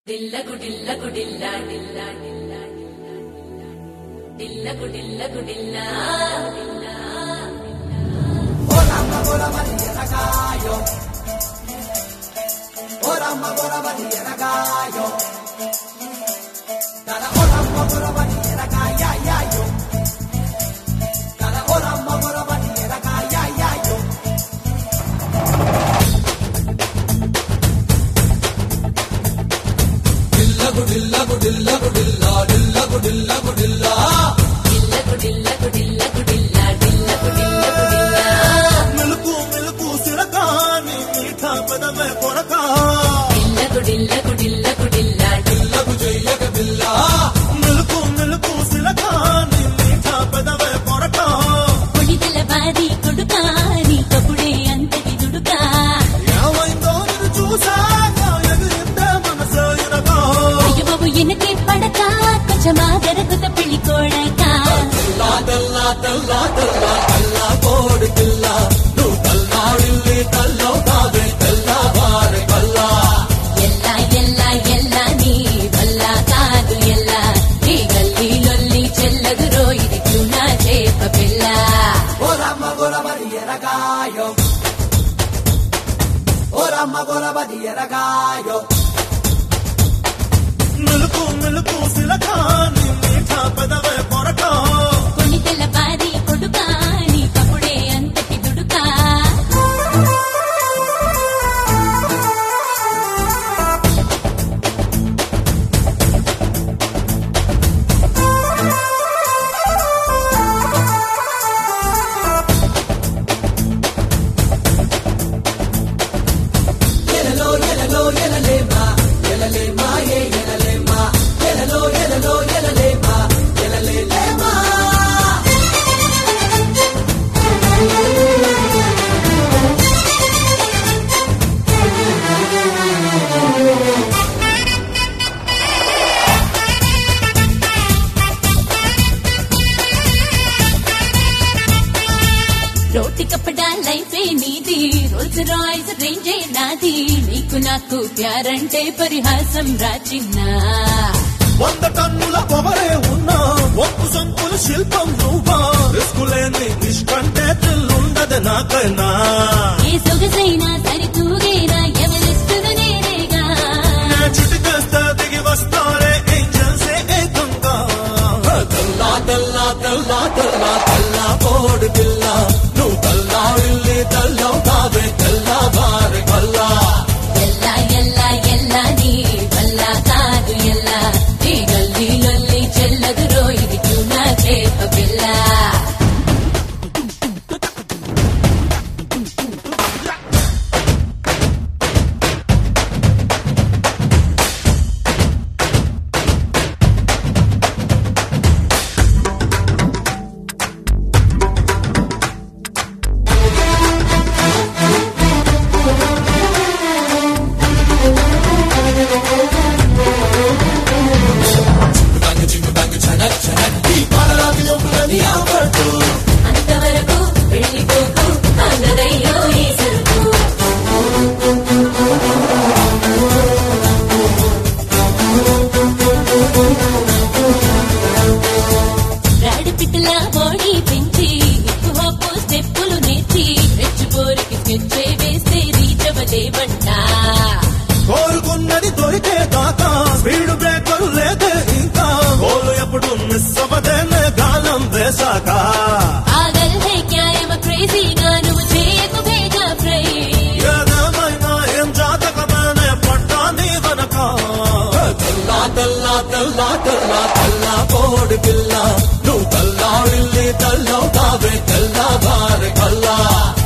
డిల్లకు డిల్లకు డిల్లా డిల్లా డిల్లా డిల్లకు డిల్లకు డిల్లా డిల్లా డిల్లకు డిల్లకు డిల్లకు డిల్లా డిల్లకు డిల్లకు డిల్లా మెలుకు మెలుకు సిరకాని మీఠా పెదవే కొరక డిల్లకు డిల్లకు డిల్లకు డిల్లా పిల్లకు చెయ్యక పిల్ల మెలుకు మెలుకు సిరకాని మీఠా పెదవే కొరక కొడిదల బాది కొడుకా నీ కపుడే అంతటి దుడుకా ఏమైందో నిన్ను చూసాక ఎగిరిందే మనసు ఇరగా అయ్య బాబు ఎనకే పడక కొంచెం ఆదరకుత పెళ్లి కోడక తెల్లా తెల్లా తెల్లా తెల్లా తెల్లా కోడి పిల్ల నువ్వు తల్లాడిల్లి తల్లో కాదే తెల్లా వారి కల్లా ఎల్లా ఎల్లా ఎల్లా నీ వల్ల కాదు ఎల్లా నీ గల్లీ లొల్లి చెల్లదు రోయిది క్యూనా చేప పిల్ల ఓరమ్మ గొరబది ఎరగాయో ఓరమ్మ గొరబది ఎరగాయో మెలుకు మెలుకు సిరకాని మీఠా పెదవే కొరక కొడిదల బాది కొడుకా నీ కపుడే అంతటి దుడుకా ఎలలో ఎలలో ఎలలేమా ఎలలేమా ఏ ఎలలేమా ఎలలో ఎలలో ఎలలేమా ఎలలేమా రోటి కప్పడా లైఫే నీది రోల్స్ రాయ్స్ రేంజే నాది నీకు నాకు ప్యారంటే పరిహాసం రాచిన్నా వంద టన్నుల పొగరే ఉన్నా ఒప్పు సంపుల శిల్పం నువ్వా రిస్కులేని నిష్కంటే తిల్లుండదు నాకైనా ఏ సొగసైనా సరితూగేనా ఎవరిస్తున్న నేనేగా నే చిటికేస్తే దిగి వస్తారే ఏంజల్సే ఏకంగా తెల్లా తెల్లా తెల్లా తెల్లా తెల్లా కోడి పిల్ల నువ్వు తల్లాడిల్లి తెల్లవు కావే తెల్లా వారి కల్లా ఎల్లా ఎల్లా ఎల్లా నీ వల్ల కాదు ఎల్లా నీ గల్లీ లొల్లి చెల్లదు రోయిది నా చేప పిల్ల అంతవరకు వెళ్ళిపోకు అందరయ్యో ఈ సరుకు రాడి పిట్టల బాడీ పెంచి హిప్ హాప్ స్టెప్పులు నేర్చి రెచ్చిపోరికి స్కెచ్చే వేస్తే రీచవలేవంట కోరుకున్నది దొరికే దాకా స్పీడ్ బ్రేకర్ లేదే ఇంకా గోలు ఎప్పుడు మిస్ అవ్వదేనే గాలం వేశాక పాగల్ హే క్యా ఎమ క్రేజీగా నువ్వు చేయకు భేజా ఫ్రై ఏదేమైనా ఏం జాతకమేనే పడ్డా నీ వెనక తెల్లా తెల్లా తెల్లా తెల్లా తెల్లా కోడి పిల్ల నువ్వు తల్లాడిల్లి తల్లవు కావే తెల్లా భారీ కల్లా